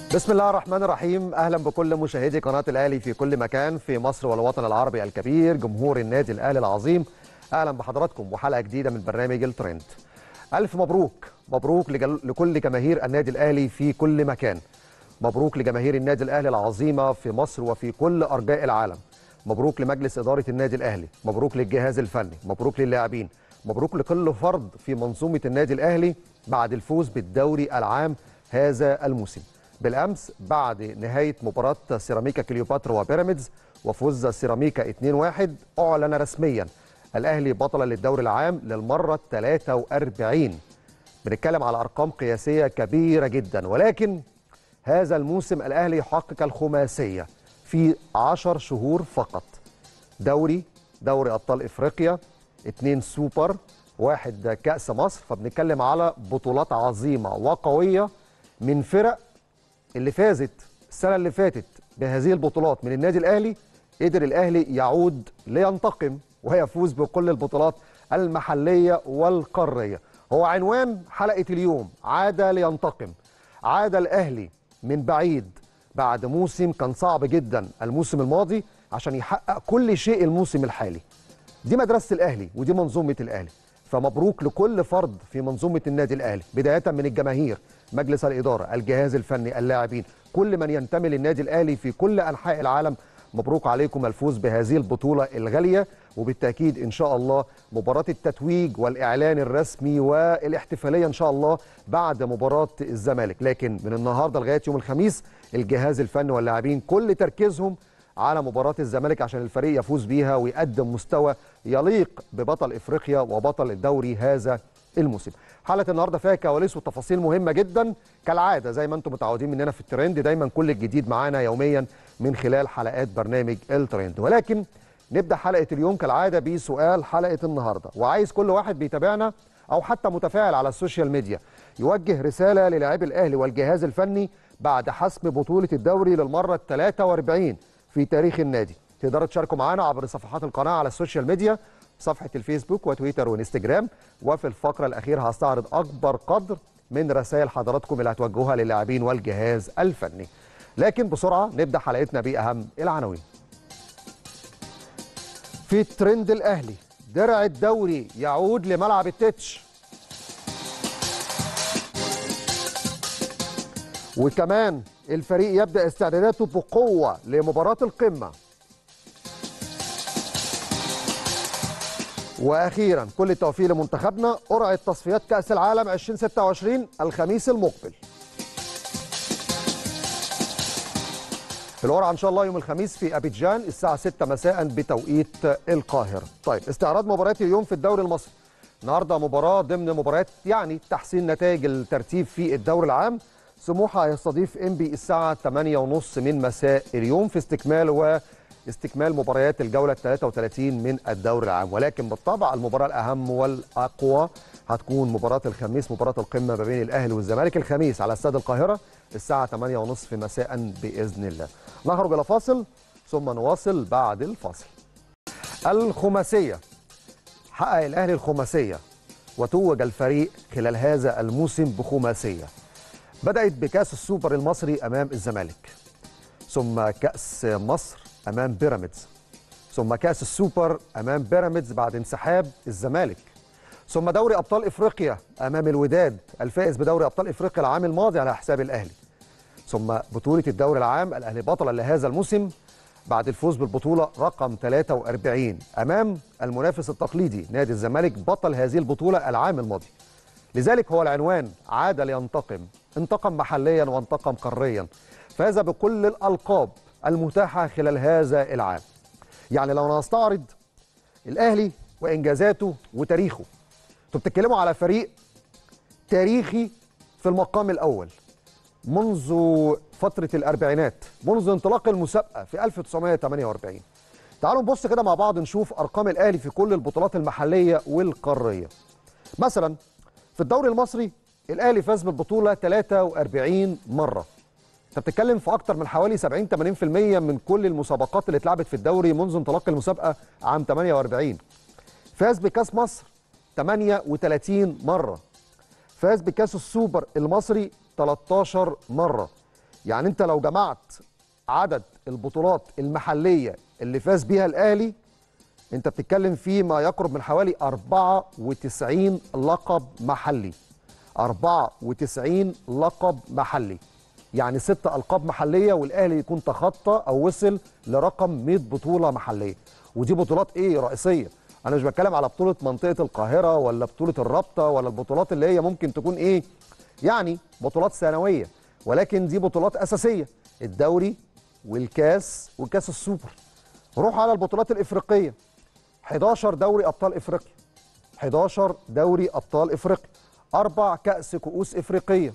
بسم الله الرحمن الرحيم اهلا بكل مشاهدي قناه الاهلي في كل مكان في مصر والوطن العربي الكبير جمهور النادي الاهلي العظيم اهلا بحضراتكم وحلقه جديده من برنامج الترند الف مبروك مبروك لجل... لكل جماهير النادي الاهلي في كل مكان مبروك لجماهير النادي الاهلي العظيمه في مصر وفي كل ارجاء العالم مبروك لمجلس اداره النادي الاهلي مبروك للجهاز الفني مبروك للاعبين مبروك لكل فرد في منظومه النادي الاهلي بعد الفوز بالدوري العام هذا الموسم بالامس بعد نهايه مباراه سيراميكا كليوباترا وبيراميدز وفوز سيراميكا 2-1 اعلن رسميا الاهلي بطلا للدوري العام للمره ال 43 بنتكلم على ارقام قياسيه كبيره جدا ولكن هذا الموسم الاهلي يحقق الخماسيه في 10 شهور فقط دوري دوري ابطال افريقيا اثنين سوبر واحد كاس مصر فبنتكلم على بطولات عظيمه وقويه من فرق اللي فازت السنه اللي فاتت بهذه البطولات من النادي الاهلي قدر الاهلي يعود لينتقم ويفوز بكل البطولات المحليه والقاريه هو عنوان حلقه اليوم عاد لينتقم عاد الاهلي من بعيد بعد موسم كان صعب جدا الموسم الماضي عشان يحقق كل شيء الموسم الحالي دي مدرسه الاهلي ودي منظومه الاهلي فمبروك لكل فرد في منظومه النادي الاهلي بدايه من الجماهير مجلس الاداره الجهاز الفني اللاعبين كل من ينتمي للنادي الاهلي في كل انحاء العالم مبروك عليكم الفوز بهذه البطوله الغاليه وبالتاكيد ان شاء الله مباراه التتويج والاعلان الرسمي والاحتفاليه ان شاء الله بعد مباراه الزمالك لكن من النهارده لغايه يوم الخميس الجهاز الفني واللاعبين كل تركيزهم على مباراة الزمالك عشان الفريق يفوز بيها ويقدم مستوى يليق ببطل افريقيا وبطل الدوري هذا الموسم. حلقة النهارده فيها كواليس وتفاصيل مهمة جدا كالعادة زي ما انتم متعودين مننا في الترند دايما كل الجديد معانا يوميا من خلال حلقات برنامج الترند ولكن نبدا حلقة اليوم كالعادة بسؤال حلقة النهارده وعايز كل واحد بيتابعنا او حتى متفاعل على السوشيال ميديا يوجه رسالة للاعبي الاهلي والجهاز الفني بعد حسم بطولة الدوري للمرة ال 43 في تاريخ النادي تقدروا تشاركوا معنا عبر صفحات القناه على السوشيال ميديا صفحه الفيسبوك وتويتر وانستجرام وفي الفقره الاخيره هستعرض اكبر قدر من رسائل حضراتكم اللي هتوجهوها للاعبين والجهاز الفني لكن بسرعه نبدا حلقتنا باهم العناوين في ترند الاهلي درع الدوري يعود لملعب التتش وكمان الفريق يبدا استعداداته بقوه لمباراه القمه واخيرا كل التوفيق لمنتخبنا قرعه تصفيات كاس العالم 2026 الخميس المقبل القرعه ان شاء الله يوم الخميس في ابيجان الساعه 6 مساء بتوقيت القاهره طيب استعراض مباريات اليوم في الدوري المصري النهارده مباراه ضمن مباريات يعني تحسين نتائج الترتيب في الدوري العام سموحه هيستضيف انبي الساعه 8:30 من مساء اليوم في استكمال واستكمال مباريات الجوله 33 من الدوري العام ولكن بالطبع المباراه الاهم والاقوى هتكون مباراه الخميس مباراه القمه ما بين الاهلي والزمالك الخميس على استاد القاهره الساعه 8:30 مساء باذن الله نخرج الى فاصل ثم نواصل بعد الفاصل الخماسيه حقق الاهلي الخماسيه وتوج الفريق خلال هذا الموسم بخماسيه بدأت بكأس السوبر المصري أمام الزمالك ثم كأس مصر أمام بيراميدز ثم كأس السوبر أمام بيراميدز بعد انسحاب الزمالك ثم دوري أبطال إفريقيا أمام الوداد الفائز بدوري أبطال إفريقيا العام الماضي على حساب الأهلي ثم بطولة الدوري العام الأهلي بطلا لهذا الموسم بعد الفوز بالبطولة رقم 43 أمام المنافس التقليدي نادي الزمالك بطل هذه البطولة العام الماضي لذلك هو العنوان عاد لينتقم انتقم محليا وانتقم قاريا فاز بكل الألقاب المتاحة خلال هذا العام يعني لو نستعرض الأهلي وإنجازاته وتاريخه انتوا بتتكلموا على فريق تاريخي في المقام الأول منذ فترة الأربعينات منذ انطلاق المسابقة في 1948 تعالوا نبص كده مع بعض نشوف أرقام الأهلي في كل البطولات المحلية والقارية مثلا في الدوري المصري الاهلي فاز بالبطوله 43 مره انت بتتكلم في اكتر من حوالي 70 80% من كل المسابقات اللي اتلعبت في الدوري منذ انطلاق المسابقه عام 48 فاز بكاس مصر 38 مره فاز بكاس السوبر المصري 13 مره يعني انت لو جمعت عدد البطولات المحليه اللي فاز بيها الاهلي انت بتتكلم في ما يقرب من حوالي 94 لقب محلي 94 لقب محلي يعني ست القاب محليه والاهلي يكون تخطى او وصل لرقم 100 بطوله محليه ودي بطولات ايه رئيسيه انا مش بتكلم على بطوله منطقه القاهره ولا بطوله الرابطه ولا البطولات اللي هي ممكن تكون ايه يعني بطولات ثانويه ولكن دي بطولات اساسيه الدوري والكاس وكاس السوبر روح على البطولات الافريقيه 11 دوري ابطال افريقيا 11 دوري ابطال افريقيا اربع كاس كؤوس افريقيه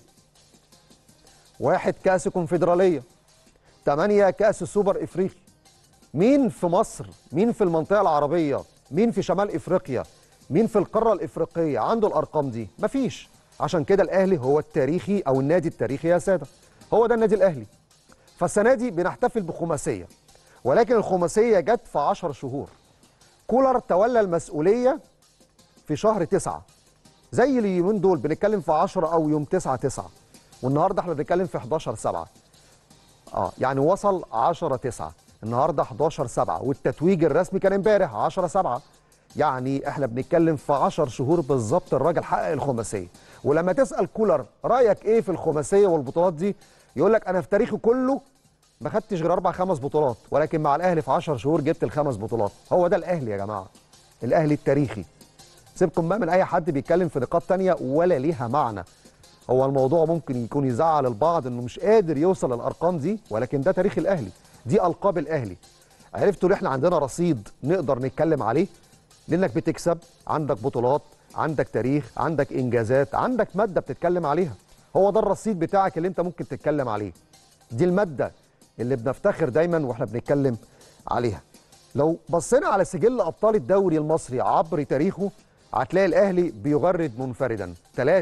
واحد كاس كونفدراليه ثمانية كاس سوبر افريقي مين في مصر مين في المنطقه العربيه مين في شمال افريقيا مين في القاره الافريقيه عنده الارقام دي مفيش عشان كده الاهلي هو التاريخي او النادي التاريخي يا ساده هو ده النادي الاهلي فالسنه دي بنحتفل بخماسيه ولكن الخماسيه جت في 10 شهور كولر تولى المسؤوليه في شهر تسعة زي اليومين دول بنتكلم في 10 او يوم 9 9 والنهارده احنا بنتكلم في 11 7 اه يعني وصل 10 9 النهارده 11 7 والتتويج الرسمي كان امبارح 10 7 يعني احنا بنتكلم في 10 شهور بالظبط الراجل حقق الخماسيه ولما تسال كولر رايك ايه في الخماسيه والبطولات دي يقول لك انا في تاريخي كله ما خدتش غير اربع خمس بطولات ولكن مع الاهلي في 10 شهور جبت الخمس بطولات هو ده الاهلي يا جماعه الاهلي التاريخي سيبكم بقى من اي حد بيتكلم في نقاط تانية ولا ليها معنى هو الموضوع ممكن يكون يزعل البعض انه مش قادر يوصل للارقام دي ولكن ده تاريخ الاهلي دي القاب الاهلي عرفتوا ان احنا عندنا رصيد نقدر نتكلم عليه لانك بتكسب عندك بطولات عندك تاريخ عندك انجازات عندك ماده بتتكلم عليها هو ده الرصيد بتاعك اللي انت ممكن تتكلم عليه دي الماده اللي بنفتخر دايما واحنا بنتكلم عليها لو بصينا على سجل ابطال الدوري المصري عبر تاريخه هتلاقي الاهلي بيغرد منفردا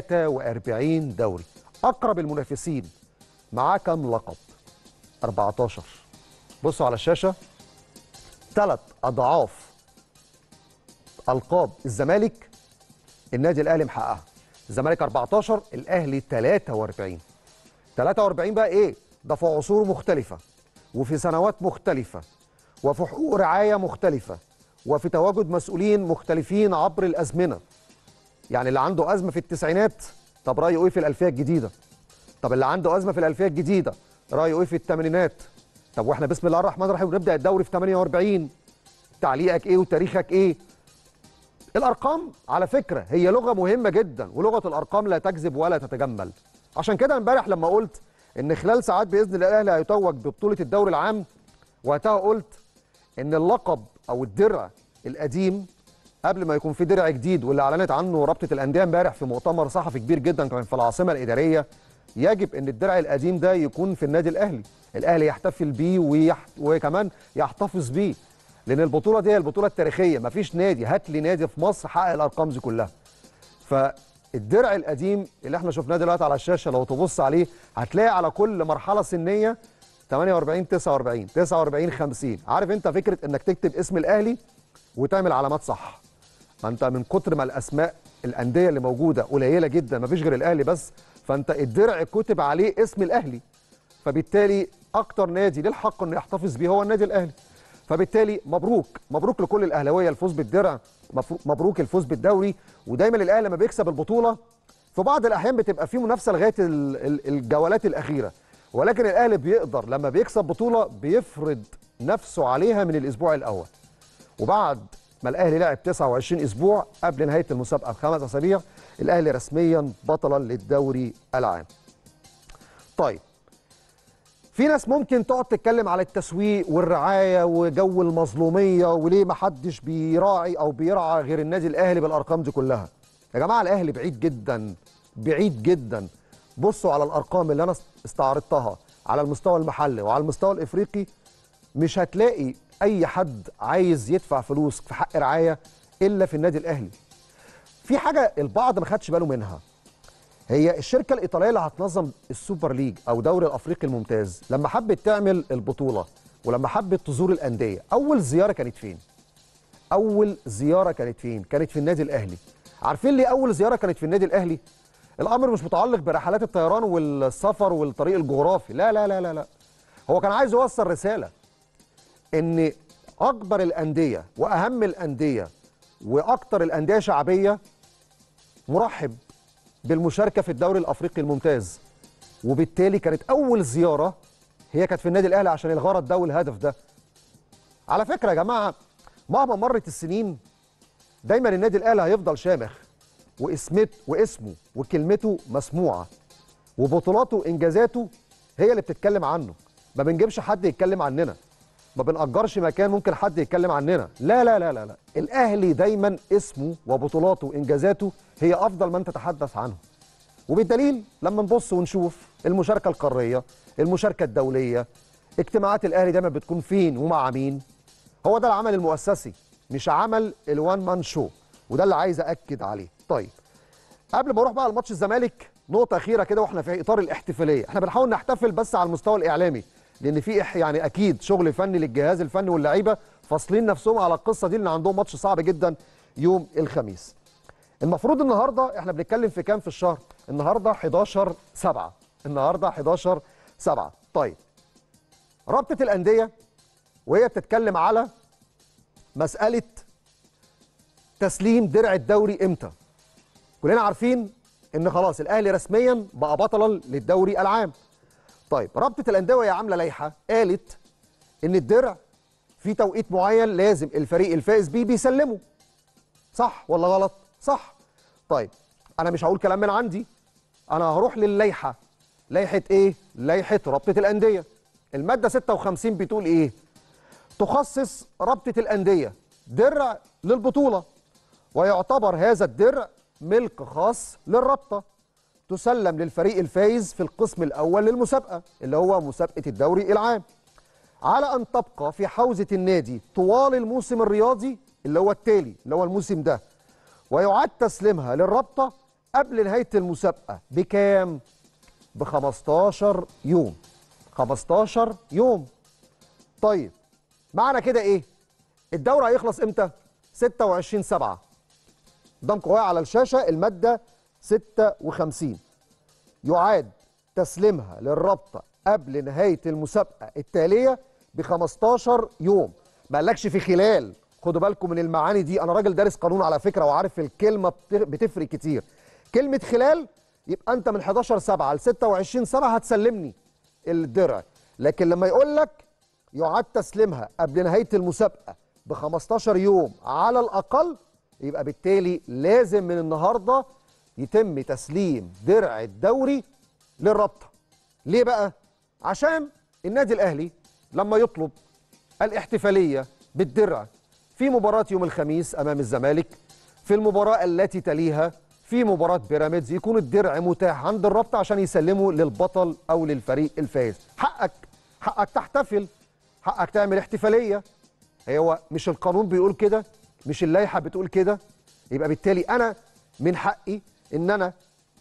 43 دوري اقرب المنافسين معاه كام لقب 14 بصوا على الشاشه ثلاث اضعاف القاب الزمالك النادي الاهلي محققها الزمالك 14 الاهلي 43 43 بقى ايه ده في عصور مختلفه وفي سنوات مختلفه وفي حقوق رعايه مختلفه وفي تواجد مسؤولين مختلفين عبر الازمنه يعني اللي عنده ازمه في التسعينات طب رايه ايه في الالفيه الجديده طب اللي عنده ازمه في الالفيه الجديده رايه ايه في الثمانينات طب واحنا بسم الله الرحمن الرحيم نبدا الدوري في 48 تعليقك ايه وتاريخك ايه الارقام على فكره هي لغه مهمه جدا ولغه الارقام لا تكذب ولا تتجمل عشان كده امبارح لما قلت ان خلال ساعات باذن الله الاهلي هيتوج ببطوله الدوري العام وقتها قلت ان اللقب او الدرع القديم قبل ما يكون في درع جديد واللي اعلنت عنه رابطه الانديه امبارح في مؤتمر صحفي كبير جدا كان في العاصمه الاداريه يجب ان الدرع القديم ده يكون في النادي الاهلي الاهلي يحتفل بيه ويح... وكمان يحتفظ بيه لان البطوله دي هي البطوله التاريخيه مفيش نادي هات لي نادي في مصر حقق الارقام دي كلها فالدرع القديم اللي احنا شفناه دلوقتي على الشاشه لو تبص عليه هتلاقي على كل مرحله سنيه 48 49 49 50 عارف انت فكره انك تكتب اسم الاهلي وتعمل علامات صح ما انت من كتر ما الاسماء الانديه اللي موجوده قليله جدا ما فيش غير الاهلي بس فانت الدرع كتب عليه اسم الاهلي فبالتالي اكتر نادي ليه الحق انه يحتفظ بيه هو النادي الاهلي فبالتالي مبروك مبروك لكل الاهلاويه الفوز بالدرع مبروك الفوز بالدوري ودايما الاهلي لما بيكسب البطوله في بعض الاحيان بتبقى في منافسه لغايه الجولات الاخيره ولكن الاهلي بيقدر لما بيكسب بطوله بيفرض نفسه عليها من الاسبوع الاول وبعد ما الاهلي لعب 29 اسبوع قبل نهايه المسابقه بخمس اسابيع الاهلي رسميا بطلا للدوري العام طيب في ناس ممكن تقعد تتكلم على التسويق والرعايه وجو المظلوميه وليه ما حدش بيراعي او بيرعى غير النادي الاهلي بالارقام دي كلها يا جماعه الاهلي بعيد جدا بعيد جدا بصوا على الارقام اللي انا استعرضتها على المستوى المحلي وعلى المستوى الافريقي مش هتلاقي اي حد عايز يدفع فلوس في حق رعايه الا في النادي الاهلي في حاجه البعض ما خدش باله منها هي الشركه الايطاليه اللي هتنظم السوبر ليج او دوري الافريقي الممتاز لما حبت تعمل البطوله ولما حبت تزور الانديه اول زياره كانت فين اول زياره كانت فين كانت في النادي الاهلي عارفين ليه اول زياره كانت في النادي الاهلي الامر مش متعلق برحلات الطيران والسفر والطريق الجغرافي لا لا لا لا لا هو كان عايز يوصل رساله ان اكبر الانديه واهم الانديه واكثر الانديه شعبيه مرحب بالمشاركه في الدوري الافريقي الممتاز وبالتالي كانت اول زياره هي كانت في النادي الاهلي عشان الغرض ده والهدف ده على فكره يا جماعه مهما مرت السنين دايما النادي الاهلي هيفضل شامخ واسمت واسمه وكلمته مسموعه وبطولاته وانجازاته هي اللي بتتكلم عنه ما بنجيبش حد يتكلم عننا ما بنأجرش مكان ممكن حد يتكلم عننا لا لا لا لا لا الاهلي دايما اسمه وبطولاته وانجازاته هي افضل من تتحدث عنه وبالدليل لما نبص ونشوف المشاركه القاريه المشاركه الدوليه اجتماعات الاهلي دايما بتكون فين ومع مين هو ده العمل المؤسسي مش عمل الوان مان شو وده اللي عايز اكد عليه طيب قبل ما اروح بقى لماتش الزمالك نقطه اخيره كده واحنا في اطار الاحتفاليه احنا بنحاول نحتفل بس على المستوى الاعلامي لان في يعني اكيد شغل فني للجهاز الفني واللعيبه فاصلين نفسهم على القصه دي لان عندهم ماتش صعب جدا يوم الخميس المفروض النهارده احنا بنتكلم في كام في الشهر النهارده 11 7 النهارده 11 7 طيب رابطه الانديه وهي بتتكلم على مساله تسليم درع الدوري امتى كلنا عارفين ان خلاص الاهلي رسميا بقى بطلا للدوري العام طيب رابطه الانديه وهي عامله لائحه قالت ان الدرع في توقيت معين لازم الفريق الفائز بيه بيسلمه صح ولا غلط صح طيب انا مش هقول كلام من عندي انا هروح للائحه لائحه ايه لائحه رابطه الانديه الماده 56 بتقول ايه تخصص رابطه الانديه درع للبطوله ويعتبر هذا الدرع ملك خاص للرابطه تسلم للفريق الفايز في القسم الاول للمسابقه اللي هو مسابقه الدوري العام على ان تبقى في حوزه النادي طوال الموسم الرياضي اللي هو التالي اللي هو الموسم ده ويعاد تسليمها للرابطه قبل نهايه المسابقه بكام ب 15 يوم 15 يوم طيب معنى كده ايه الدوري هيخلص امتى 26 7 قدامكم اهي على الشاشه الماده 56 يعاد تسليمها للرابطه قبل نهايه المسابقه التاليه ب 15 يوم ما قالكش في خلال خدوا بالكم من المعاني دي انا راجل دارس قانون على فكره وعارف الكلمه بتفرق كتير كلمه خلال يبقى انت من 11 7 ل 26 7 هتسلمني الدرع لكن لما يقول لك يعاد تسليمها قبل نهايه المسابقه ب 15 يوم على الاقل يبقى بالتالي لازم من النهارده يتم تسليم درع الدوري للرابطه ليه بقى عشان النادي الاهلي لما يطلب الاحتفاليه بالدرع في مباراه يوم الخميس امام الزمالك في المباراه التي تليها في مباراه بيراميدز يكون الدرع متاح عند الرابطه عشان يسلمه للبطل او للفريق الفائز حقك حقك تحتفل حقك تعمل احتفاليه هو مش القانون بيقول كده مش اللائحه بتقول كده يبقى بالتالي انا من حقي ان انا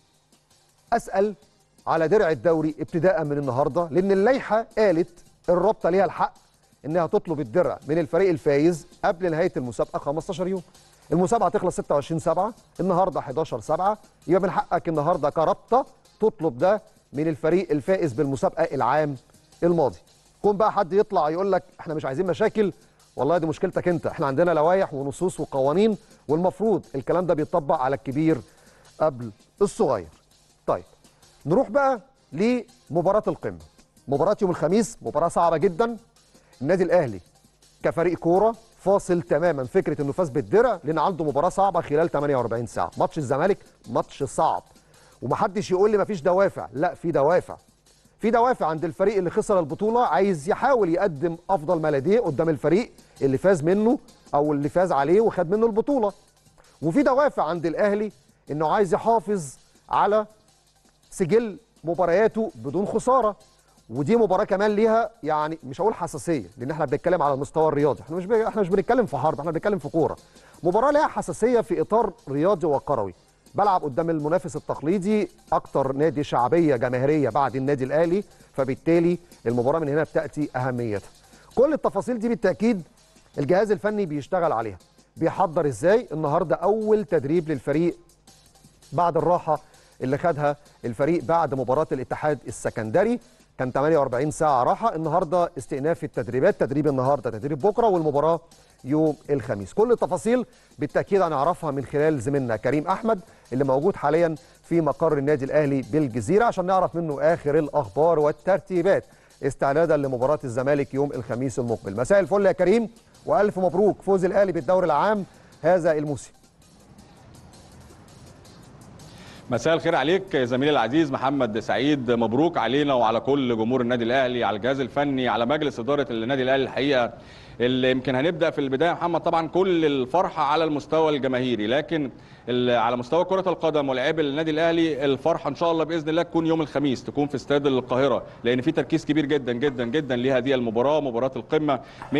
اسال على درع الدوري ابتداء من النهارده لان اللائحه قالت الرابطه ليها الحق انها تطلب الدرع من الفريق الفايز قبل نهايه المسابقه 15 يوم المسابقه هتخلص 26 7 النهارده 11 7 يبقى من حقك النهارده كرابطه تطلب ده من الفريق الفائز بالمسابقه العام الماضي كون بقى حد يطلع يقول لك احنا مش عايزين مشاكل والله دي مشكلتك انت احنا عندنا لوائح ونصوص وقوانين والمفروض الكلام ده بيطبق على الكبير قبل الصغير طيب نروح بقى لمباراه القمه مباراه يوم الخميس مباراه صعبه جدا النادي الاهلي كفريق كوره فاصل تماما فكره انه فاز بالدرع لان عنده مباراه صعبه خلال 48 ساعه ماتش الزمالك ماتش صعب ومحدش يقول لي مفيش دوافع لا في دوافع في دوافع عند الفريق اللي خسر البطوله عايز يحاول يقدم افضل ما لديه قدام الفريق اللي فاز منه او اللي فاز عليه وخد منه البطوله وفي دوافع عند الاهلي انه عايز يحافظ على سجل مبارياته بدون خساره ودي مباراه كمان ليها يعني مش هقول حساسيه لان احنا بنتكلم على المستوى الرياضي احنا مش بي... احنا مش بنتكلم في حرب احنا بنتكلم في كوره مباراه ليها حساسيه في اطار رياضي وكروي بلعب قدام المنافس التقليدي اكتر نادي شعبيه جماهيريه بعد النادي الاهلي فبالتالي المباراه من هنا بتاتي اهميتها كل التفاصيل دي بالتاكيد الجهاز الفني بيشتغل عليها بيحضر ازاي النهارده اول تدريب للفريق بعد الراحه اللي خدها الفريق بعد مباراه الاتحاد السكندري كان 48 ساعه راحه النهارده استئناف التدريبات تدريب النهارده تدريب بكره والمباراه يوم الخميس كل التفاصيل بالتاكيد هنعرفها من خلال زميلنا كريم احمد اللي موجود حاليا في مقر النادي الاهلي بالجزيره عشان نعرف منه اخر الاخبار والترتيبات استعدادا لمباراه الزمالك يوم الخميس المقبل مساء الفل يا كريم والف مبروك فوز الاهلي بالدوري العام هذا الموسم مساء الخير عليك زميلي العزيز محمد سعيد مبروك علينا وعلى كل جمهور النادي الاهلي على الجهاز الفني على مجلس اداره النادي الاهلي الحقيقه اللي يمكن هنبدا في البدايه محمد طبعا كل الفرحه على المستوى الجماهيري لكن على مستوى كره القدم ولعيب النادي الاهلي الفرحه ان شاء الله باذن الله تكون يوم الخميس تكون في استاد القاهره لان في تركيز كبير جدا جدا جدا لهذه المباراه مباراه القمه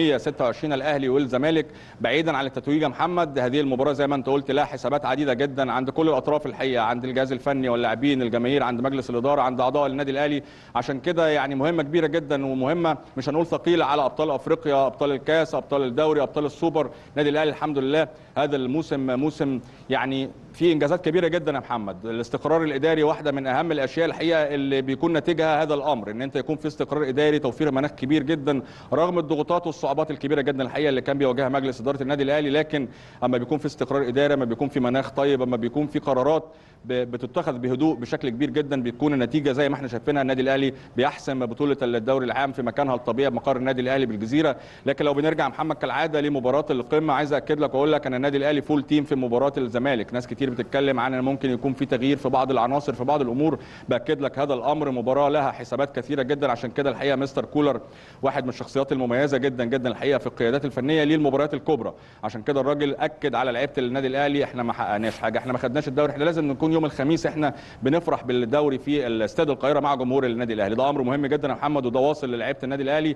126 الاهلي والزمالك بعيدا عن التتويج يا محمد هذه المباراه زي ما انت قلت لها حسابات عديده جدا عند كل الاطراف الحقيقه عند الجهاز الفني واللاعبين الجماهير عند مجلس الاداره عند اعضاء النادي الاهلي عشان كده يعني مهمه كبيره جدا ومهمه مش هنقول ثقيله على ابطال افريقيا ابطال الكاس ابطال الدوري ابطال السوبر النادي الاهلي الحمد لله هذا الموسم موسم يعني في انجازات كبيره جدا يا محمد الاستقرار الاداري واحده من اهم الاشياء الحقيقه اللي بيكون ناتجها هذا الامر ان انت يكون في استقرار اداري توفير مناخ كبير جدا رغم الضغوطات والصعوبات الكبيره جدا الحقيقه اللي كان بيواجهها مجلس اداره النادي الاهلي لكن اما بيكون في استقرار اداري اما بيكون في مناخ طيب اما بيكون في قرارات بتتخذ بهدوء بشكل كبير جدا بتكون النتيجه زي ما احنا شايفينها النادي الاهلي بيحسم بطوله الدوري العام في مكانها الطبيعي بمقر النادي الاهلي بالجزيره لكن لو بنرجع محمد كالعاده لمباراه القمه عايز اكد لك واقول لك ان النادي الاهلي فول تيم في مباراه الزمالك ناس كتير بتتكلم عن ان ممكن يكون في تغيير في بعض العناصر في بعض الامور باكد لك هذا الامر مباراه لها حسابات كثيره جدا عشان كده الحقيقه مستر كولر واحد من الشخصيات المميزه جدا جدا الحقيقه في القيادات الفنيه للمباريات الكبرى عشان كده الراجل اكد على لعيبه النادي الاهلي احنا ما حققناش حاجه احنا ما خدناش الدوري احنا لازم نكون يوم الخميس احنا بنفرح بالدوري في الاستاد القاهره مع جمهور النادي الاهلي ده امر مهم جدا يا محمد وده واصل للعيبه النادي الاهلي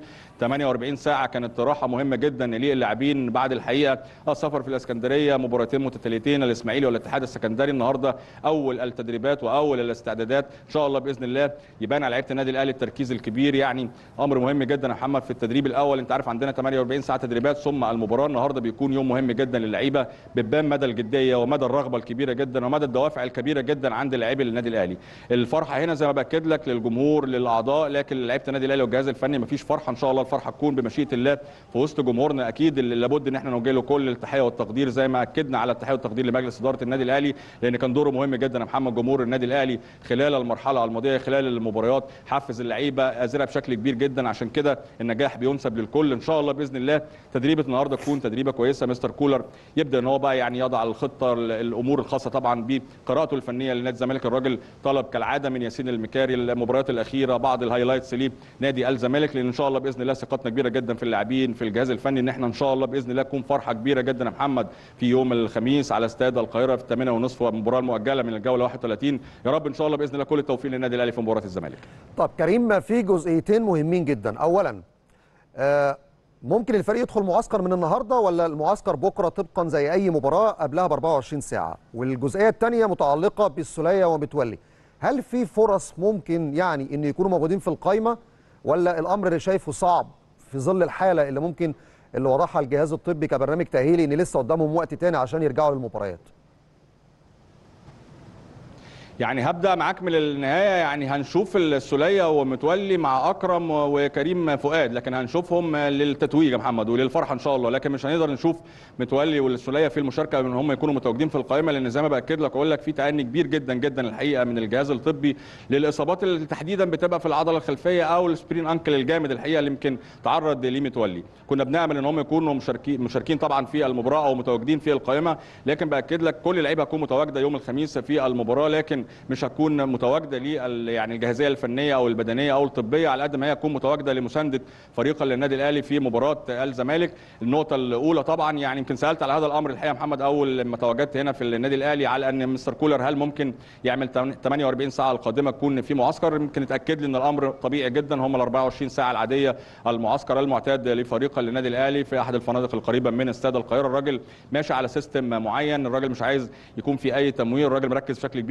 48 ساعه كانت راحه مهمه جدا للاعبين بعد الحقيقه السفر في الاسكندريه مباراتين متتاليتين الاسماعيلي والاتحاد السكندري النهارده اول التدريبات واول الاستعدادات ان شاء الله باذن الله يبان على لعيبه النادي الاهلي التركيز الكبير يعني امر مهم جدا يا محمد في التدريب الاول انت عارف عندنا 48 ساعه تدريبات ثم المباراه النهارده بيكون يوم مهم جدا للعيبه بتبان مدى الجديه ومدى الرغبه الكبيره جدا ومدى الدوافع الكبيره جدا عند لاعبي النادي الاهلي الفرحه هنا زي ما باكد لك للجمهور للاعضاء لكن لعيبه النادي الاهلي والجهاز الفني مفيش فرحه ان شاء الله الفرحه تكون بمشيئه الله في وسط جمهورنا اكيد اللي لابد ان احنا نوجه له كل التحيه والتقدير زي ما اكدنا على التحيه والتقدير لمجلس اداره النادي الاهلي لان كان دوره مهم جدا يا محمد جمهور النادي الاهلي خلال المرحله الماضيه خلال المباريات حفز اللعيبه ازرع بشكل كبير جدا عشان كده النجاح بينسب للكل ان شاء الله باذن الله تدريبه النهارده تكون تدريبه كويسه مستر كولر يبدا ان هو بقى يعني يضع الخطه الامور الخاصه طبعا بقراءته الفنيه لنادي الزمالك الراجل طلب كالعاده من ياسين المكاري المباريات الاخيره بعض الهايلايتس ليه نادي الزمالك لان ان شاء الله باذن الله ثقتنا كبيره جدا في اللاعبين في الجهاز الفني ان احنا ان شاء الله باذن الله تكون فرحه كبيره جدا يا محمد في يوم الخميس على استاد القاهره في 8 ونصف المباراه المؤجله من الجوله 31 يا رب ان شاء الله باذن الله كل التوفيق للنادي الاهلي في مباراه الزمالك طب كريم في جزئيتين مهمين جدا اولا آه ممكن الفريق يدخل معسكر من النهارده ولا المعسكر بكره طبقا زي اي مباراه قبلها ب 24 ساعه والجزئيه الثانيه متعلقه بالسوليه ومتولي هل في فرص ممكن يعني ان يكونوا موجودين في القائمه ولا الامر اللي شايفه صعب في ظل الحاله اللي ممكن اللي وضعها الجهاز الطبي كبرنامج تاهيلي ان لسه قدامهم وقت تاني عشان يرجعوا للمباريات يعني هبدا معاك من النهايه يعني هنشوف السوليه ومتولي مع اكرم وكريم فؤاد لكن هنشوفهم للتتويج يا محمد وللفرحه ان شاء الله لكن مش هنقدر نشوف متولي والسوليه في المشاركه ان هم يكونوا متواجدين في القائمه لان زي ما باكد لك واقول لك في تاني كبير جدا جدا الحقيقه من الجهاز الطبي للاصابات اللي تحديدا بتبقى في العضله الخلفيه او السبرين انكل الجامد الحقيقه اللي يمكن تعرض ليه متولي كنا بنامل ان هم يكونوا مشاركين مشاركين طبعا في المباراه او متواجدين في القائمه لكن باكد لك كل اللعيبه هتكون متواجده يوم الخميس في المباراه لكن مش هتكون متواجده لل يعني الجاهزيه الفنيه او البدنيه او الطبيه على قد ما هي تكون متواجده لمسانده فريقا للنادي الاهلي في مباراه الزمالك النقطه الاولى طبعا يعني يمكن سالت على هذا الامر الحقيقه محمد اول لما تواجدت هنا في النادي الاهلي على ان مستر كولر هل ممكن يعمل 48 ساعه القادمه تكون في معسكر يمكن اتاكد لي ان الامر طبيعي جدا هم ال 24 ساعه العاديه المعسكر المعتاد لفريق النادي الاهلي في احد الفنادق القريبه من استاد القاهره الراجل ماشي على سيستم معين الراجل مش عايز يكون في اي تمويل الراجل مركز بشكل كبير جدا مع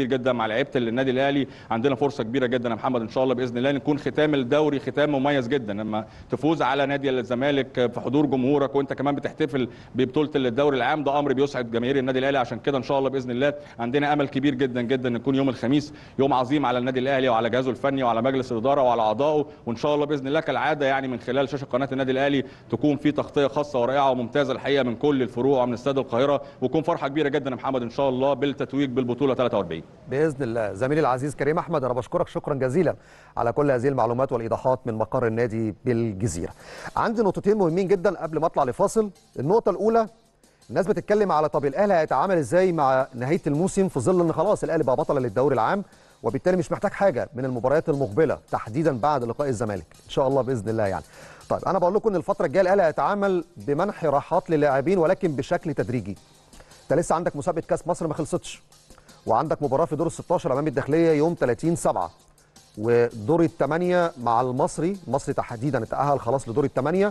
مع لعيبه النادي الاهلي عندنا فرصه كبيره جدا يا محمد ان شاء الله باذن الله نكون ختام الدوري ختام مميز جدا لما تفوز على نادي الزمالك في حضور جمهورك وانت كمان بتحتفل ببطوله الدوري العام ده امر بيسعد جماهير النادي الاهلي عشان كده ان شاء الله باذن الله عندنا امل كبير جدا جدا ان يكون يوم الخميس يوم عظيم على النادي الاهلي وعلى جهازه الفني وعلى مجلس الاداره وعلى اعضائه وان شاء الله باذن الله كالعاده يعني من خلال شاشه قناه النادي الاهلي تكون في تغطيه خاصه ورائعه وممتازه الحقيقه من كل الفروع ومن استاد القاهره ويكون فرحه كبيره جدا يا محمد ان شاء الله بالتتويج بالبطوله 43 باذن الله زميلي العزيز كريم احمد انا بشكرك شكرا جزيلا على كل هذه المعلومات والايضاحات من مقر النادي بالجزيره عندي نقطتين مهمين جدا قبل ما اطلع لفاصل النقطه الاولى الناس بتتكلم على طب الاهلي هيتعامل ازاي مع نهايه الموسم في ظل ان خلاص الاهلي بقى بطل للدوري العام وبالتالي مش محتاج حاجه من المباريات المقبله تحديدا بعد لقاء الزمالك ان شاء الله باذن الله يعني طيب انا بقول لكم ان الفتره الجايه الاهلي هيتعامل بمنح راحات للاعبين ولكن بشكل تدريجي انت لسه عندك مسابقه كاس مصر ما خلصتش وعندك مباراه في دور ال 16 امام الداخليه يوم 30 7 ودور الثمانيه مع المصري المصري تحديدا اتاهل خلاص لدور الثمانيه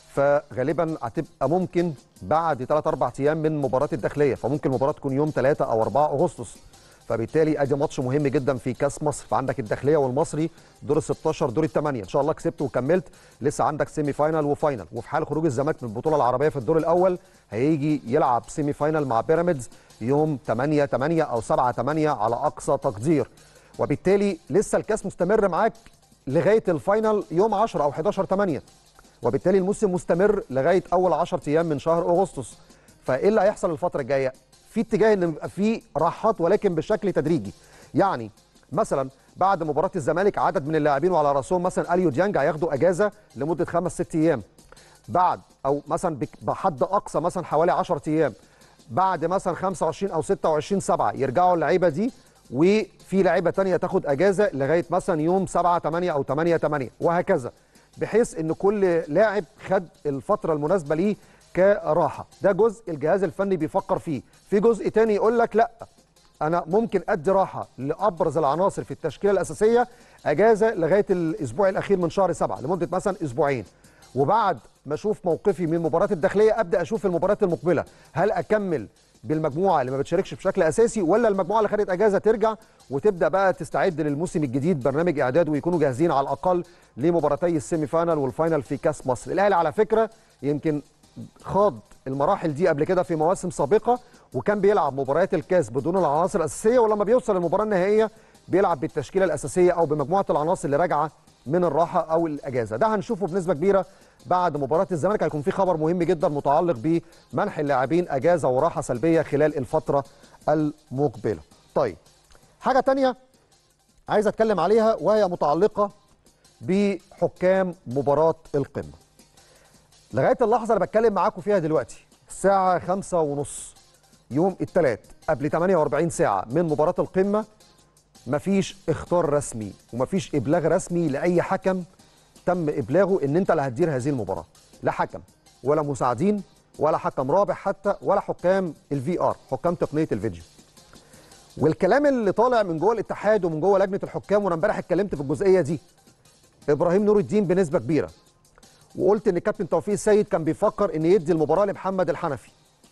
فغالبا هتبقى ممكن بعد 3 4 ايام من مباراه الداخليه فممكن المباراه تكون يوم 3 او 4 اغسطس فبالتالي ادي ماتش مهم جدا في كاس مصر فعندك الداخليه والمصري دور ال 16 دور الثمانيه ان شاء الله كسبت وكملت لسه عندك سيمي فاينال وفاينال وفي حال خروج الزمالك من البطوله العربيه في الدور الاول هيجي يلعب سيمي فاينال مع بيراميدز يوم 8 8 او 7 8 على اقصى تقدير وبالتالي لسه الكاس مستمر معاك لغايه الفاينال يوم 10 او 11 8 وبالتالي الموسم مستمر لغايه اول 10 ايام من شهر اغسطس فايه اللي هيحصل الفتره الجايه في اتجاه ان يبقى في راحات ولكن بشكل تدريجي يعني مثلا بعد مباراه الزمالك عدد من اللاعبين وعلى راسهم مثلا اليو ديانج هياخدوا اجازه لمده خمس ست ايام بعد او مثلا بحد اقصى مثلا حوالي 10 ايام بعد مثلا 25 او 26 7 يرجعوا اللعيبه دي وفي لعيبه ثانيه تاخد اجازه لغايه مثلا يوم 7 8 او 8 8 وهكذا بحيث ان كل لاعب خد الفتره المناسبه ليه كراحه ده جزء الجهاز الفني بيفكر فيه في جزء تاني يقول لك لا انا ممكن ادي راحه لابرز العناصر في التشكيله الاساسيه اجازه لغايه الاسبوع الاخير من شهر سبعة لمده مثلا اسبوعين وبعد ما اشوف موقفي من مباراه الداخليه ابدا اشوف المباريات المقبله هل اكمل بالمجموعه اللي ما بتشاركش بشكل اساسي ولا المجموعه اللي خدت اجازه ترجع وتبدا بقى تستعد للموسم الجديد برنامج اعداد ويكونوا جاهزين على الاقل لمباراتي السيمي فاينال والفاينال في كاس مصر الاهلي على فكره يمكن خاض المراحل دي قبل كده في مواسم سابقه وكان بيلعب مباريات الكاس بدون العناصر الاساسيه ولما بيوصل للمباراه النهائيه بيلعب بالتشكيله الاساسيه او بمجموعه العناصر اللي راجعه من الراحه او الاجازه ده هنشوفه بنسبه كبيره بعد مباراه الزمالك هيكون في خبر مهم جدا متعلق بمنح اللاعبين اجازه وراحه سلبيه خلال الفتره المقبله طيب حاجه تانية عايز اتكلم عليها وهي متعلقه بحكام مباراه القمه لغايه اللحظه اللي بتكلم معاكم فيها دلوقتي الساعه خمسة ونص يوم الثلاث قبل 48 ساعه من مباراه القمه مفيش اختار رسمي ومفيش ابلاغ رسمي لاي حكم تم ابلاغه ان انت اللي هتدير هذه المباراه لا حكم ولا مساعدين ولا حكم رابع حتى ولا حكام الفي ار حكام تقنيه الفيديو والكلام اللي طالع من جوه الاتحاد ومن جوه لجنه الحكام وانا امبارح اتكلمت في الجزئيه دي ابراهيم نور الدين بنسبه كبيره وقلت ان كابتن توفيق السيد كان بيفكر ان يدي المباراه لمحمد الحنفي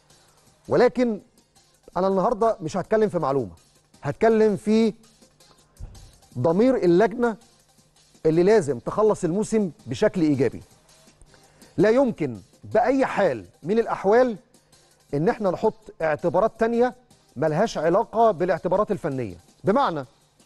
ولكن انا النهارده مش هتكلم في معلومه هتكلم في ضمير اللجنه اللي لازم تخلص الموسم بشكل ايجابي لا يمكن باي حال من الاحوال ان احنا نحط اعتبارات تانية ملهاش علاقه بالاعتبارات الفنيه بمعنى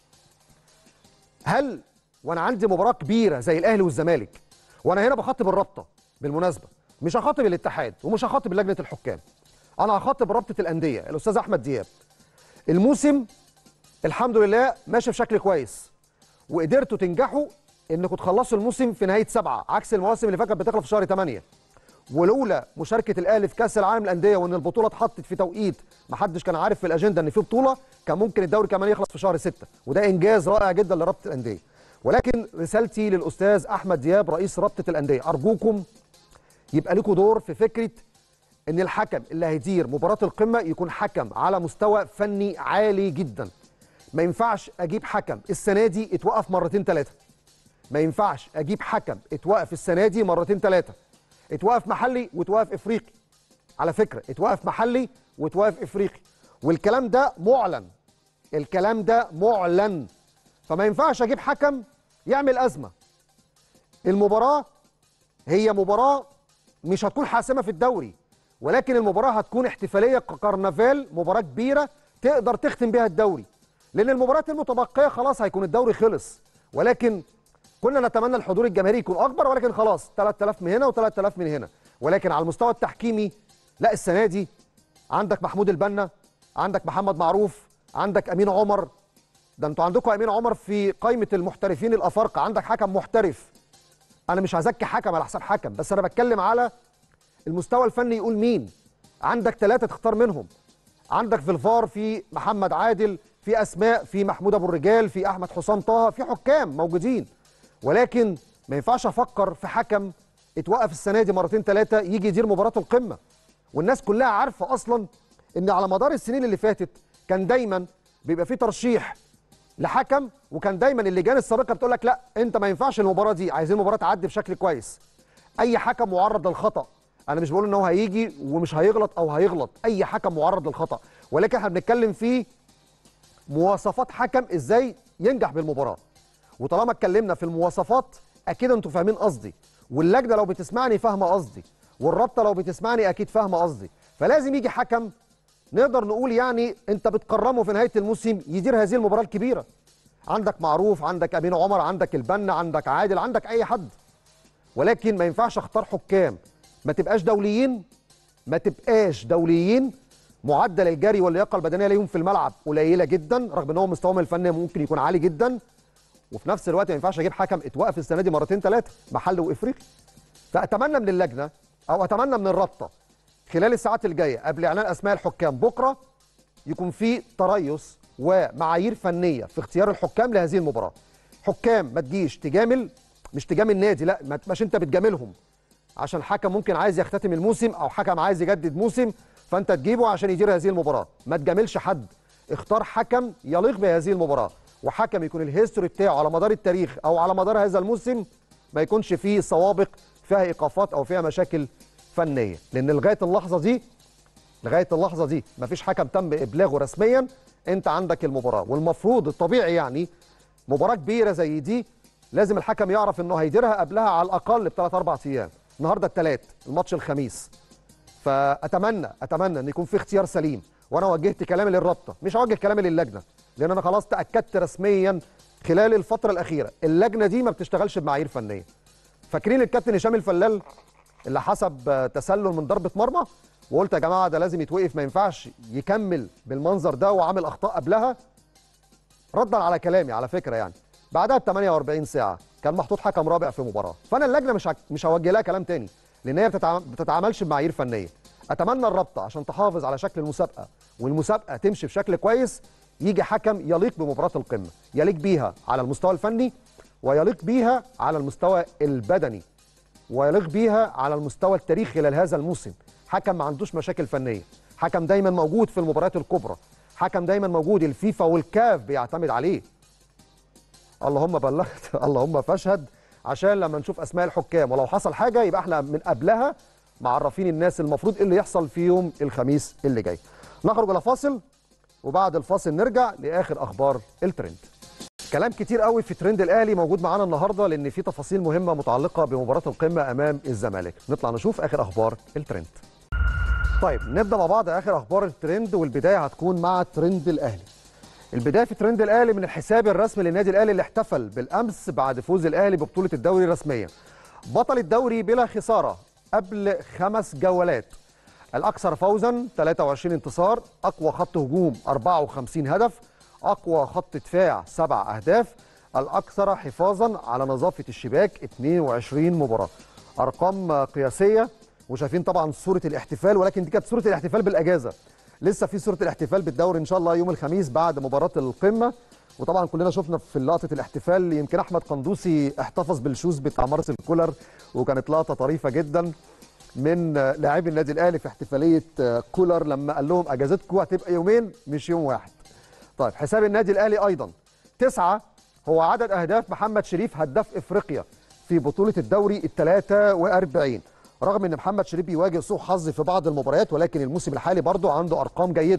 هل وانا عندي مباراه كبيره زي الاهلي والزمالك وانا هنا بخاطب الرابطه بالمناسبه مش هخاطب الاتحاد ومش هخاطب لجنه الحكام انا هخاطب رابطه الانديه الاستاذ احمد دياب الموسم الحمد لله ماشي بشكل كويس وقدرتوا تنجحوا انكم تخلصوا الموسم في نهايه سبعه عكس المواسم اللي فاتت بتخلص في شهر 8 ولولا مشاركه الاهلي في كاس العالم للانديه وان البطوله اتحطت في توقيت ما حدش كان عارف في الاجنده ان في بطوله كان ممكن الدوري كمان يخلص في شهر 6 وده انجاز رائع جدا لرابطه الانديه ولكن رسالتي للاستاذ احمد دياب رئيس رابطه الانديه ارجوكم يبقى لكم دور في فكره ان الحكم اللي هيدير مباراه القمه يكون حكم على مستوى فني عالي جدا ما ينفعش اجيب حكم السنه دي اتوقف مرتين ثلاثه ما ينفعش اجيب حكم اتوقف السنه دي مرتين ثلاثه اتوقف محلي واتوقف افريقي على فكره اتوقف محلي واتوقف افريقي والكلام ده معلن الكلام ده معلن فما ينفعش اجيب حكم يعمل ازمه المباراه هي مباراه مش هتكون حاسمه في الدوري ولكن المباراه هتكون احتفاليه ككرنفال مباراه كبيره تقدر تختم بيها الدوري لان المباريات المتبقيه خلاص هيكون الدوري خلص ولكن كنا نتمنى الحضور الجماهيري يكون اكبر ولكن خلاص 3000 من هنا و3000 من هنا ولكن على المستوى التحكيمي لا السنه دي عندك محمود البنا عندك محمد معروف عندك امين عمر ده انتوا عندكم امين عمر في قائمه المحترفين الافارقه عندك حكم محترف انا مش هزكي حكم على حساب حكم بس انا بتكلم على المستوى الفني يقول مين عندك ثلاثه تختار منهم عندك في الفار في محمد عادل في اسماء في محمود ابو الرجال في احمد حسام طه في حكام موجودين ولكن ما ينفعش افكر في حكم اتوقف السنه دي مرتين ثلاثه يجي يدير مباراه القمه والناس كلها عارفه اصلا ان على مدار السنين اللي فاتت كان دايما بيبقى في ترشيح لحكم وكان دايما اللجان السابقه بتقول لك لا انت ما ينفعش المباراه دي عايزين المباراه تعدي بشكل كويس اي حكم معرض للخطا انا مش بقول ان هو هيجي ومش هيغلط او هيغلط اي حكم معرض للخطا ولكن احنا بنتكلم في مواصفات حكم ازاي ينجح بالمباراه وطالما اتكلمنا في المواصفات اكيد انتوا فاهمين قصدي واللجنه لو بتسمعني فاهمه قصدي والرابطه لو بتسمعني اكيد فاهمه قصدي فلازم يجي حكم نقدر نقول يعني انت بتكرمه في نهايه الموسم يدير هذه المباراه الكبيره عندك معروف عندك امين عمر عندك البنا عندك عادل عندك اي حد ولكن ما ينفعش اختار حكام ما تبقاش دوليين ما تبقاش دوليين معدل الجري واللياقه البدنيه ليهم في الملعب قليله جدا رغم ان هو مستواهم الفني ممكن يكون عالي جدا وفي نفس الوقت ما ينفعش اجيب حكم اتوقف السنه دي مرتين ثلاثه محل وافريقي فاتمنى من اللجنه او اتمنى من الرابطه خلال الساعات الجايه قبل اعلان اسماء الحكام بكره يكون في تريث ومعايير فنيه في اختيار الحكام لهذه المباراه حكام ما تجيش تجامل مش تجامل نادي لا ما تبقاش انت بتجاملهم عشان حكم ممكن عايز يختتم الموسم او حكم عايز يجدد موسم فانت تجيبه عشان يدير هذه المباراه ما تجاملش حد اختار حكم يليق بهذه المباراه وحكم يكون الهيستوري بتاعه على مدار التاريخ او على مدار هذا الموسم ما يكونش فيه سوابق فيها ايقافات او فيها مشاكل فنيه لان لغايه اللحظه دي لغايه اللحظه دي مفيش حكم تم ابلاغه رسميا انت عندك المباراه والمفروض الطبيعي يعني مباراه كبيره زي دي لازم الحكم يعرف انه هيديرها قبلها على الاقل بثلاث اربع ايام النهارده الثلاث الماتش الخميس فاتمنى اتمنى ان يكون في اختيار سليم وانا وجهت كلامي للرابطه مش هوجه كلامي للجنه لان انا خلاص تاكدت رسميا خلال الفتره الاخيره اللجنه دي ما بتشتغلش بمعايير فنيه فاكرين الكابتن هشام الفلال اللي حسب تسلل من ضربه مرمى وقلت يا جماعه ده لازم يتوقف ما ينفعش يكمل بالمنظر ده وعامل اخطاء قبلها ردا على كلامي على فكره يعني بعدها ب 48 ساعه كان محطوط حكم رابع في مباراه فانا اللجنه مش هك... مش هوجه لها كلام تاني لان هي بتتع... بتتعاملش بمعايير فنيه اتمنى الرابطه عشان تحافظ على شكل المسابقه والمسابقه تمشي بشكل كويس يجي حكم يليق بمباراه القمه يليق بيها على المستوى الفني ويليق بيها على المستوى البدني ويليق بيها على المستوى التاريخي خلال هذا الموسم حكم ما عندوش مشاكل فنيه حكم دايما موجود في المباريات الكبرى حكم دايما موجود الفيفا والكاف بيعتمد عليه اللهم بلغت اللهم فاشهد عشان لما نشوف اسماء الحكام ولو حصل حاجه يبقى احنا من قبلها معرفين الناس المفروض ايه اللي يحصل في يوم الخميس اللي جاي نخرج الى فاصل وبعد الفاصل نرجع لاخر اخبار الترند كلام كتير قوي في ترند الاهلي موجود معانا النهارده لان في تفاصيل مهمه متعلقه بمباراه القمه امام الزمالك نطلع نشوف اخر اخبار الترند طيب نبدا مع بعض اخر اخبار الترند والبدايه هتكون مع ترند الاهلي البدايه في ترند الاهلي من الحساب الرسمي للنادي الاهلي اللي احتفل بالامس بعد فوز الاهلي ببطوله الدوري رسميا بطل الدوري بلا خساره قبل خمس جولات الاكثر فوزا 23 انتصار اقوى خط هجوم 54 هدف اقوى خط دفاع سبع اهداف الاكثر حفاظا على نظافه الشباك 22 مباراه ارقام قياسيه وشايفين طبعا صوره الاحتفال ولكن دي كانت صوره الاحتفال بالاجازه لسه في صوره الاحتفال بالدوري ان شاء الله يوم الخميس بعد مباراه القمه وطبعا كلنا شفنا في لقطه الاحتفال يمكن احمد قندوسي احتفظ بالشوز بتاع مارسيل كولر وكانت لقطه طريفه جدا من لاعبي النادي الاهلي في احتفاليه كولر لما قال لهم اجازتكم هتبقى يومين مش يوم واحد. طيب حساب النادي الاهلي ايضا تسعه هو عدد اهداف محمد شريف هداف افريقيا في بطوله الدوري ال 43 رغم ان محمد شريف بيواجه سوء حظ في بعض المباريات ولكن الموسم الحالي برضه عنده ارقام جيده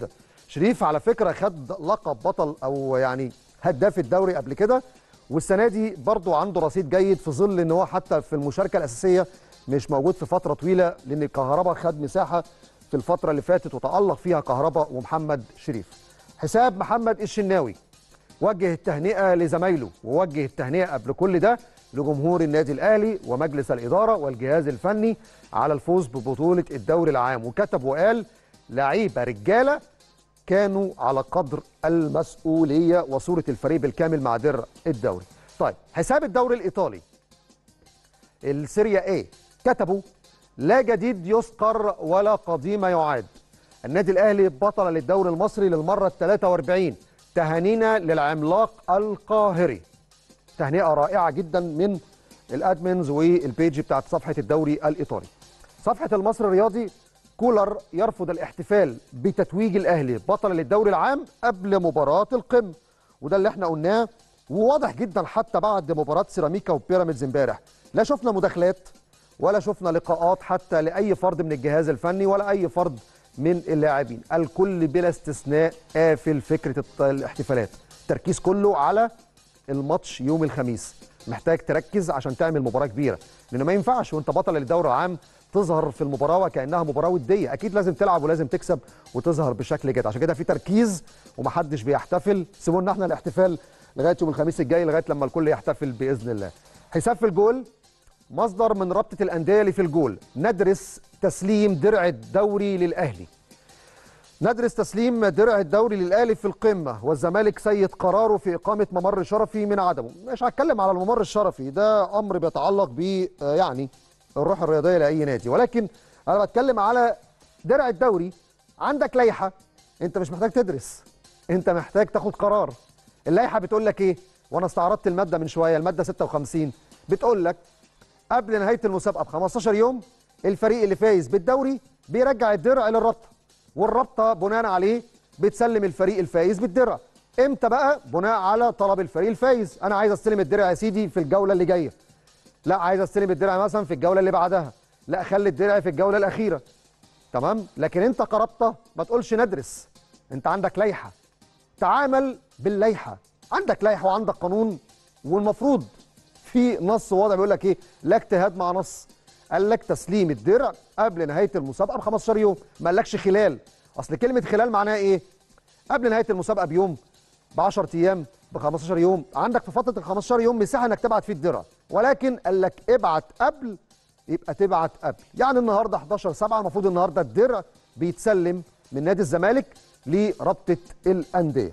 شريف على فكره خد لقب بطل او يعني هداف الدوري قبل كده والسنه دي برضو عنده رصيد جيد في ظل ان هو حتى في المشاركه الاساسيه مش موجود في فتره طويله لان كهربا خد مساحه في الفتره اللي فاتت وتالق فيها كهربا ومحمد شريف حساب محمد الشناوي وجه التهنئه لزمايله ووجه التهنئه قبل كل ده لجمهور النادي الاهلي ومجلس الاداره والجهاز الفني على الفوز ببطوله الدوري العام وكتب وقال لعيبه رجاله كانوا على قدر المسؤوليه وصوره الفريق بالكامل مع درع الدوري. طيب حساب الدوري الايطالي السيريا ايه كتبوا لا جديد يذكر ولا قديم يعاد. النادي الاهلي بطل للدوري المصري للمره ال 43 تهانينا للعملاق القاهري. تهنئه رائعه جدا من الادمنز والبيج بتاعت صفحه الدوري الايطالي. صفحه المصري الرياضي كولر يرفض الاحتفال بتتويج الاهلي بطل للدوري العام قبل مباراه القمه وده اللي احنا قلناه وواضح جدا حتى بعد مباراه سيراميكا وبيراميدز امبارح لا شفنا مداخلات ولا شفنا لقاءات حتى لاي فرد من الجهاز الفني ولا اي فرد من اللاعبين الكل بلا استثناء قافل فكره الاحتفالات التركيز كله على الماتش يوم الخميس محتاج تركز عشان تعمل مباراه كبيره لان ما ينفعش وانت بطل للدوري العام تظهر في المباراه وكانها مباراه وديه اكيد لازم تلعب ولازم تكسب وتظهر بشكل جيد عشان كده في تركيز ومحدش بيحتفل سيبونا احنا الاحتفال لغايه يوم الخميس الجاي لغايه لما الكل يحتفل باذن الله حساب في الجول مصدر من رابطه الانديه اللي في الجول ندرس تسليم درع الدوري للاهلي ندرس تسليم درع الدوري للاهلي في القمه والزمالك سيد قراره في اقامه ممر شرفي من عدمه مش هتكلم على الممر الشرفي ده امر بيتعلق ب يعني الروح الرياضيه لاي نادي ولكن انا بتكلم على درع الدوري عندك لائحه انت مش محتاج تدرس انت محتاج تاخد قرار اللائحه بتقول لك ايه وانا استعرضت الماده من شويه الماده 56 بتقول لك قبل نهايه المسابقه ب 15 يوم الفريق اللي فايز بالدوري بيرجع الدرع للرابطه والرابطه بناء عليه بتسلم الفريق الفايز بالدرع امتى بقى بناء على طلب الفريق الفايز انا عايز استلم الدرع يا سيدي في الجوله اللي جايه لا عايز استلم الدرع مثلا في الجوله اللي بعدها لا خلي الدرع في الجوله الاخيره تمام لكن انت كرابطه ما تقولش ندرس انت عندك لائحه تعامل باللائحه عندك لائحه وعندك قانون والمفروض في نص واضح بيقول لك ايه لا اجتهاد مع نص قال لك تسليم الدرع قبل نهايه المسابقه ب 15 يوم ما قالكش خلال اصل كلمه خلال معناها ايه قبل نهايه المسابقه بيوم ب 10 ايام ب 15 يوم عندك في فتره ال 15 يوم مساحه انك تبعت فيه الدرع ولكن قال لك ابعت قبل يبقى تبعت قبل يعني النهارده 11 7 المفروض النهارده الدرع بيتسلم من نادي الزمالك لرابطه الانديه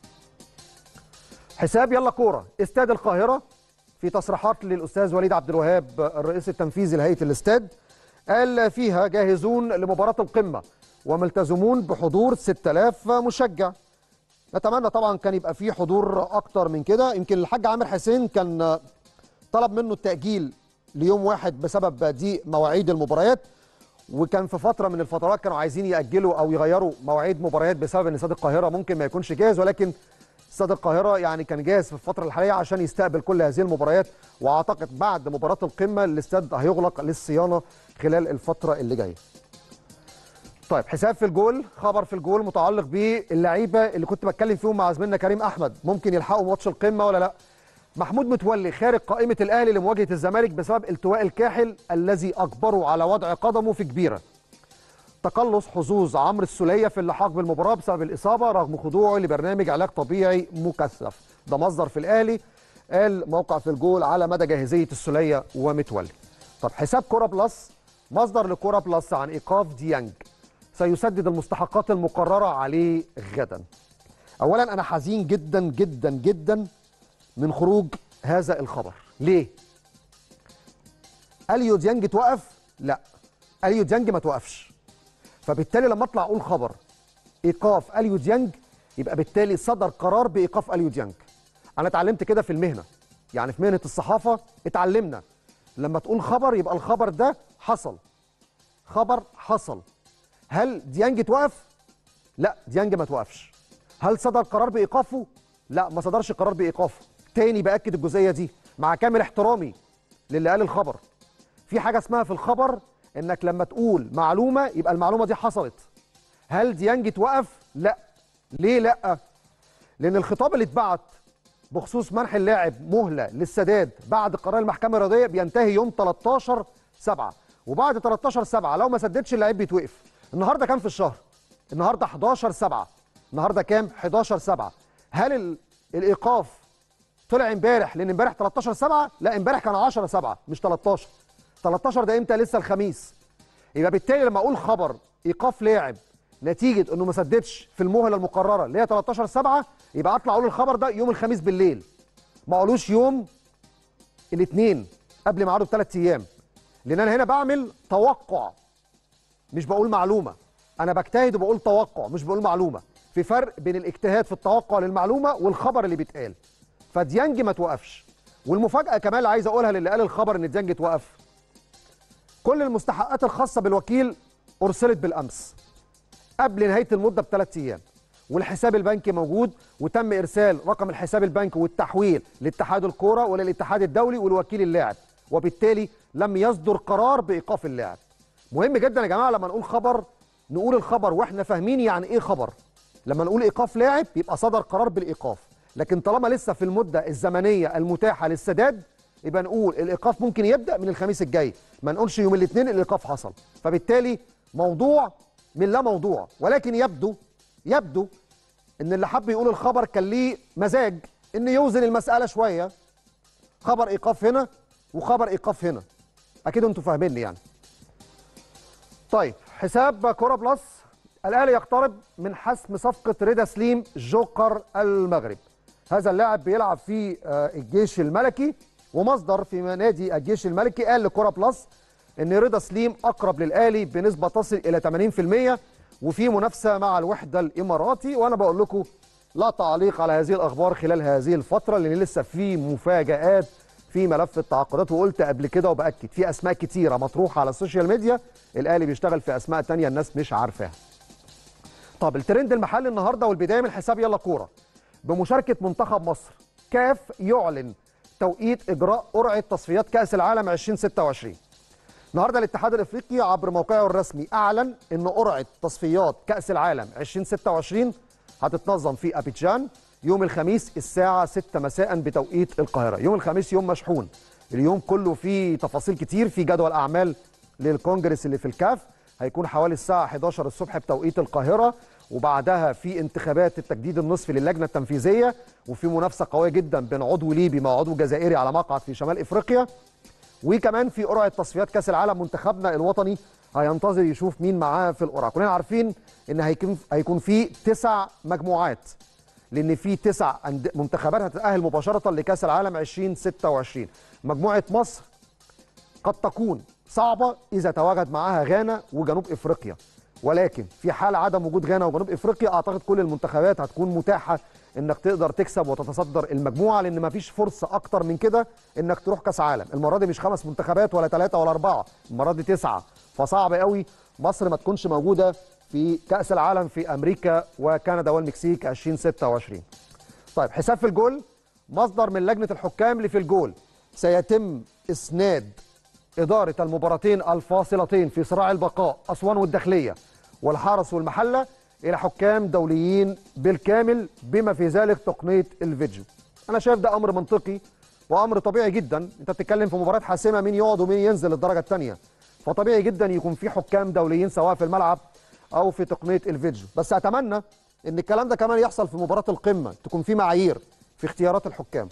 حساب يلا كوره استاد القاهره في تصريحات للاستاذ وليد عبد الوهاب الرئيس التنفيذي لهيئه الاستاد قال فيها جاهزون لمباراه القمه وملتزمون بحضور 6000 مشجع نتمنى طبعا كان يبقى في حضور اكتر من كده يمكن الحاج عامر حسين كان طلب منه التاجيل ليوم واحد بسبب ضيق مواعيد المباريات وكان في فتره من الفترات كانوا عايزين ياجلوا او يغيروا مواعيد مباريات بسبب ان استاد القاهره ممكن ما يكونش جاهز ولكن استاد القاهره يعني كان جاهز في الفتره الحاليه عشان يستقبل كل هذه المباريات واعتقد بعد مباراه القمه الاستاد هيغلق للصيانه خلال الفتره اللي جايه طيب حساب في الجول خبر في الجول متعلق باللعيبه اللي كنت بتكلم فيهم مع زميلنا كريم احمد ممكن يلحقوا ماتش القمه ولا لا محمود متولي خارج قائمه الاهلي لمواجهه الزمالك بسبب التواء الكاحل الذي اجبره على وضع قدمه في كبيره تقلص حظوظ عمرو السوليه في اللحاق بالمباراه بسبب الاصابه رغم خضوعه لبرنامج علاج طبيعي مكثف ده مصدر في الاهلي قال موقع في الجول على مدى جاهزيه السوليه ومتولي طب حساب كوره بلس مصدر لكوره بلس عن ايقاف ديانج سيسدد المستحقات المقرره عليه غدا اولا انا حزين جدا جدا جدا من خروج هذا الخبر ليه اليو ديانج توقف لا اليو ديانج ما توقفش فبالتالي لما اطلع اقول خبر ايقاف اليو ديانج يبقى بالتالي صدر قرار بايقاف اليو ديانج انا اتعلمت كده في المهنه يعني في مهنه الصحافه اتعلمنا لما تقول خبر يبقى الخبر ده حصل خبر حصل هل ديانج توقف لا ديانج ما توقفش هل صدر قرار بايقافه لا ما صدرش قرار بايقافه تاني باكد الجزئيه دي مع كامل احترامي للي قال الخبر في حاجه اسمها في الخبر انك لما تقول معلومه يبقى المعلومه دي حصلت هل ديانج توقف لا ليه لا لان الخطاب اللي اتبعت بخصوص منح اللاعب مهله للسداد بعد قرار المحكمه الرياضيه بينتهي يوم 13 7 وبعد 13 7 لو ما سددش اللاعب بيتوقف النهارده كام في الشهر النهارده 11 7 النهارده كام 11 7 هل ال... الايقاف طلع امبارح لان امبارح 13 7 لا امبارح كان 10 7 مش 13 13 ده امتى لسه الخميس يبقى بالتالي لما اقول خبر ايقاف لاعب نتيجه انه ما سددش في المهله المقرره اللي هي 13 7 يبقى اطلع اقول الخبر ده يوم الخميس بالليل ما اقولوش يوم الاثنين قبل ميعاده بثلاث ايام لان انا هنا بعمل توقع مش بقول معلومه انا بجتهد وبقول توقع مش بقول معلومه في فرق بين الاجتهاد في التوقع للمعلومه والخبر اللي بيتقال فديانج ما توقفش والمفاجاه كمان اللي عايز اقولها للي قال الخبر ان ديانج توقف كل المستحقات الخاصه بالوكيل ارسلت بالامس قبل نهايه المده بثلاث ايام والحساب البنكي موجود وتم ارسال رقم الحساب البنكي والتحويل لاتحاد الكوره وللاتحاد الدولي والوكيل اللاعب وبالتالي لم يصدر قرار بايقاف اللاعب مهم جدا يا جماعه لما نقول خبر نقول الخبر واحنا فاهمين يعني ايه خبر لما نقول ايقاف لاعب يبقى صدر قرار بالايقاف لكن طالما لسه في المده الزمنيه المتاحه للسداد يبقى نقول الايقاف ممكن يبدا من الخميس الجاي ما نقولش يوم الاثنين الايقاف حصل فبالتالي موضوع من لا موضوع ولكن يبدو يبدو ان اللي حب يقول الخبر كان ليه مزاج ان يوزن المساله شويه خبر ايقاف هنا وخبر ايقاف هنا اكيد انتوا فاهميني يعني طيب حساب كوره بلس الاهلي يقترب من حسم صفقه رضا سليم جوكر المغرب هذا اللاعب بيلعب في الجيش الملكي ومصدر في نادي الجيش الملكي قال لكوره بلس ان رضا سليم اقرب للاهلي بنسبه تصل الى 80% وفي منافسه مع الوحده الاماراتي وانا بقول لكم لا تعليق على هذه الاخبار خلال هذه الفتره لان لسه في مفاجات في ملف التعاقدات وقلت قبل كده وباكد في اسماء كتيره مطروحه على السوشيال ميديا الاهلي بيشتغل في اسماء تانية الناس مش عارفاها طب الترند المحلي النهارده والبدايه من حساب يلا كوره بمشاركه منتخب مصر كاف يعلن توقيت اجراء قرعه تصفيات كاس العالم 2026 النهارده الاتحاد الافريقي عبر موقعه الرسمي اعلن ان قرعه تصفيات كاس العالم 2026 هتتنظم في ابيجان يوم الخميس الساعه 6 مساء بتوقيت القاهره يوم الخميس يوم مشحون اليوم كله فيه تفاصيل كتير في جدول اعمال للكونجرس اللي في الكاف هيكون حوالي الساعه 11 الصبح بتوقيت القاهره وبعدها في انتخابات التجديد النصفي للجنه التنفيذيه وفي منافسه قويه جدا بين عضو ليبي مع عضو جزائري على مقعد في شمال افريقيا وكمان في قرعه تصفيات كاس العالم منتخبنا الوطني هينتظر يشوف مين معاه في القرعه كلنا عارفين ان هيكون هيكون في تسع مجموعات لان في تسع منتخبات هتتاهل مباشره لكاس العالم 2026 مجموعه مصر قد تكون صعبه اذا تواجد معاها غانا وجنوب افريقيا ولكن في حال عدم وجود غانا وجنوب افريقيا اعتقد كل المنتخبات هتكون متاحه انك تقدر تكسب وتتصدر المجموعه لان مفيش فرصه اكتر من كده انك تروح كاس عالم المره دي مش خمس منتخبات ولا ثلاثه ولا اربعه المره دي تسعه فصعب قوي مصر ما تكونش موجوده في كاس العالم في امريكا وكندا والمكسيك 2026 طيب حساب في الجول مصدر من لجنه الحكام اللي في الجول سيتم اسناد اداره المباراتين الفاصلتين في صراع البقاء اسوان والداخليه والحرس والمحله الى حكام دوليين بالكامل بما في ذلك تقنيه الفيديو انا شايف ده امر منطقي وامر طبيعي جدا انت بتتكلم في مباراه حاسمه مين يقعد ومين ينزل للدرجه الثانيه فطبيعي جدا يكون في حكام دوليين سواء في الملعب او في تقنيه الفيديو بس اتمنى ان الكلام ده كمان يحصل في مباراه القمه تكون في معايير في اختيارات الحكام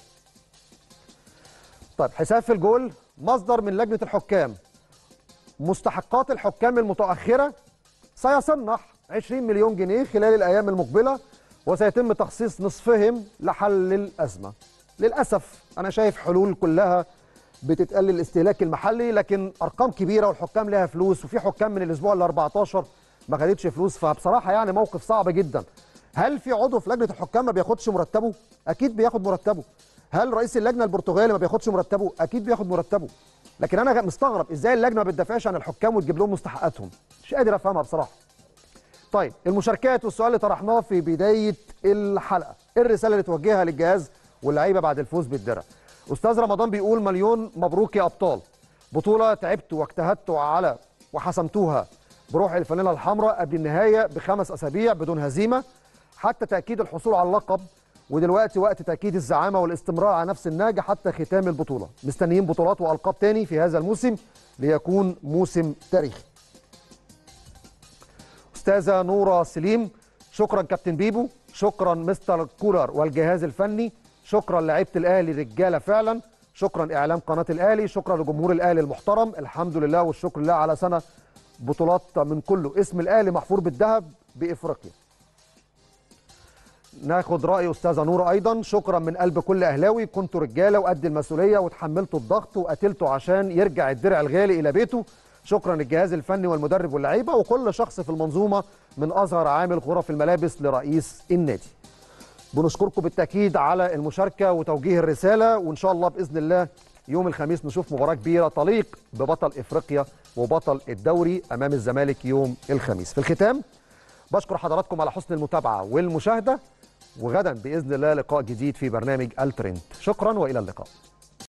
طيب حساب في الجول مصدر من لجنه الحكام مستحقات الحكام المتاخره سيصنح 20 مليون جنيه خلال الايام المقبله وسيتم تخصيص نصفهم لحل الازمه للاسف انا شايف حلول كلها بتتقلل الاستهلاك المحلي لكن ارقام كبيره والحكام لها فلوس وفي حكام من الاسبوع ال 14 ما خدتش فلوس فبصراحه يعني موقف صعب جدا هل في عضو في لجنه الحكام ما بياخدش مرتبه اكيد بياخد مرتبه هل رئيس اللجنه البرتغالي ما بياخدش مرتبه اكيد بياخد مرتبه لكن انا مستغرب ازاي اللجنه ما بتدافعش عن الحكام وتجيب لهم مستحقاتهم مش قادر افهمها بصراحه طيب المشاركات والسؤال اللي طرحناه في بدايه الحلقه ايه الرساله اللي توجهها للجهاز واللعيبه بعد الفوز بالدرع استاذ رمضان بيقول مليون مبروك يا ابطال بطوله تعبت واجتهدت على وحسمتوها بروح الفانيلا الحمراء قبل النهايه بخمس اسابيع بدون هزيمه حتى تاكيد الحصول على اللقب ودلوقتي وقت تاكيد الزعامه والاستمرار على نفس النهج حتى ختام البطوله مستنيين بطولات والقاب تاني في هذا الموسم ليكون موسم تاريخي استاذه نوره سليم شكرا كابتن بيبو شكرا مستر كولر والجهاز الفني شكرا لعيبه الاهلي رجاله فعلا شكرا اعلام قناه الاهلي شكرا لجمهور الاهلي المحترم الحمد لله والشكر لله على سنه بطولات من كله اسم الاهلي محفور بالذهب بافريقيا ناخد راي استاذه نوره ايضا شكرا من قلب كل اهلاوي كنتوا رجاله وقد المسؤوليه وتحملتوا الضغط وقتلتوا عشان يرجع الدرع الغالي الى بيته شكرا للجهاز الفني والمدرب واللعيبه وكل شخص في المنظومه من اصغر عامل غرف الملابس لرئيس النادي بنشكركم بالتاكيد على المشاركه وتوجيه الرساله وان شاء الله باذن الله يوم الخميس نشوف مباراه كبيره تليق ببطل افريقيا وبطل الدوري امام الزمالك يوم الخميس في الختام بشكر حضراتكم على حسن المتابعه والمشاهده وغدا باذن الله لقاء جديد في برنامج الترند شكرا والى اللقاء